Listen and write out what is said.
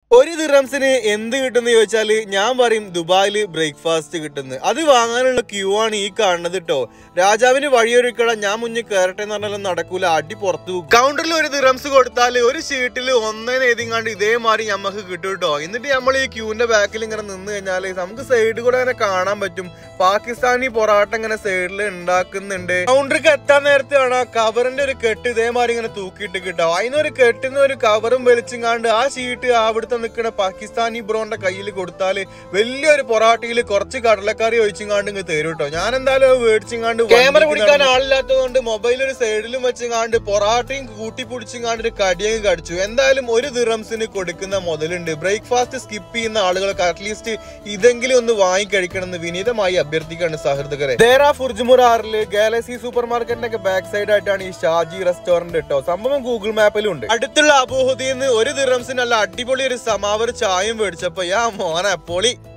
ഒരു ദിറംസിന് എന്ത് കിട്ടുന്ന ചോദിച്ചാല് ഞാൻ പറയും ദുബായില് ബ്രേക്ക്ഫാസ്റ്റ് കിട്ടുന്നത് അത് വാങ്ങാനുള്ള ക്യൂ ആണ് ഈ കാണുന്നത് കേട്ടോ രാജാവിന് വഴിയൊരുക്കട ഞാൻ മുന്നിൽ കയറട്ടെ എന്ന് പറഞ്ഞാലും നടക്കൂല അടി പുറത്തു കൗണ്ടറിൽ ഒരു ദിറംസ് കൊടുത്താൽ ഒരു ഷീട്ടിൽ ഒന്നേന്ന് എഴുതിങ്ങാണ്ട് ഇതേമാതിരി നമുക്ക് കിട്ടും കേട്ടോ എന്നിട്ട് നമ്മൾ ഈ ക്യൂവിന്റെ ബാക്കിൽ ഇങ്ങനെ നിന്ന് കഴിഞ്ഞാൽ നമുക്ക് സൈഡിൽ കൂടെ അങ്ങനെ കാണാൻ പറ്റും പാകിസ്ഥാനി പൊറാട്ട ഇങ്ങനെ സൈഡിൽ ഉണ്ടാക്കുന്നുണ്ട് കൗണ്ടർക്ക് എത്താൻ നേരത്തെ ആണ് കവറിന്റെ ഒരു കെട്ട് ഇതേമാതിരി ഇങ്ങനെ തൂക്കിയിട്ട് കിട്ടാം അതിനൊരു കെട്ടുന്ന ഒരു കവറും വലിച്ചുങ്ങാണ്ട് ആ ഷീറ്റ് അവിടുത്തെ നിൽക്കുന്ന പാകിസ്ഥാനി ബ്രോന്റെ കയ്യിൽ കൊടുത്താല് വലിയൊരു പൊറാട്ടയിൽ കുറച്ച് കടലക്കറി ഒഴിച്ചിങ്ങാണ്ട് ഇങ്ങ് തരും കേട്ടോ ഞാൻ എന്തായാലും അത് മേടിച്ചിങ്ങാണ്ട് ക്യാമറ പിടിക്കാൻ ആളില്ലാത്തതുകൊണ്ട് മൊബൈൽ ഒരു സൈഡിലും വെച്ചിങ്ങാണ്ട് പൊറാട്ടയും കൂട്ടി പിടിച്ചിങ്ങാണ്ട് ഒരു കടിയങ്ങ് കടിച്ചു എന്തായാലും ഒരു ദിറംസിന് കൊടുക്കുന്ന മുതലുണ്ട് ബ്രേക്ക്ഫാസ്റ്റ് സ്കിപ്പ് ചെയ്യുന്ന ആളുകൾക്ക് അറ്റ്ലീസ്റ്റ് ഇതെങ്കിലും ഒന്ന് വാങ്ങി കഴിക്കണം എന്ന് വിനീതമായി അഭ്യർത്ഥിക്കാണ് സഹൃദകരെ ദേറ ഫുർജുമുറാറില് ഗാലക്സി സൂപ്പർ മാർക്കറ്റിന്റെ ഒക്കെ ബാക്ക് സൈഡ് ആയിട്ടാണ് ഈ ഷാജി റെസ്റ്റോറന്റ് കേട്ടോ സംഭവം ഗൂഗിൾ മാപ്പിലും ഉണ്ട് അടുത്തുള്ള അബൂഹുദിന്ന് ഒരു ദിറംസിന് നല്ല അടിപൊളി ഒരു സമാവർ ചായയും മേടിച്ചപ്പോ യാ മോനെ പൊളി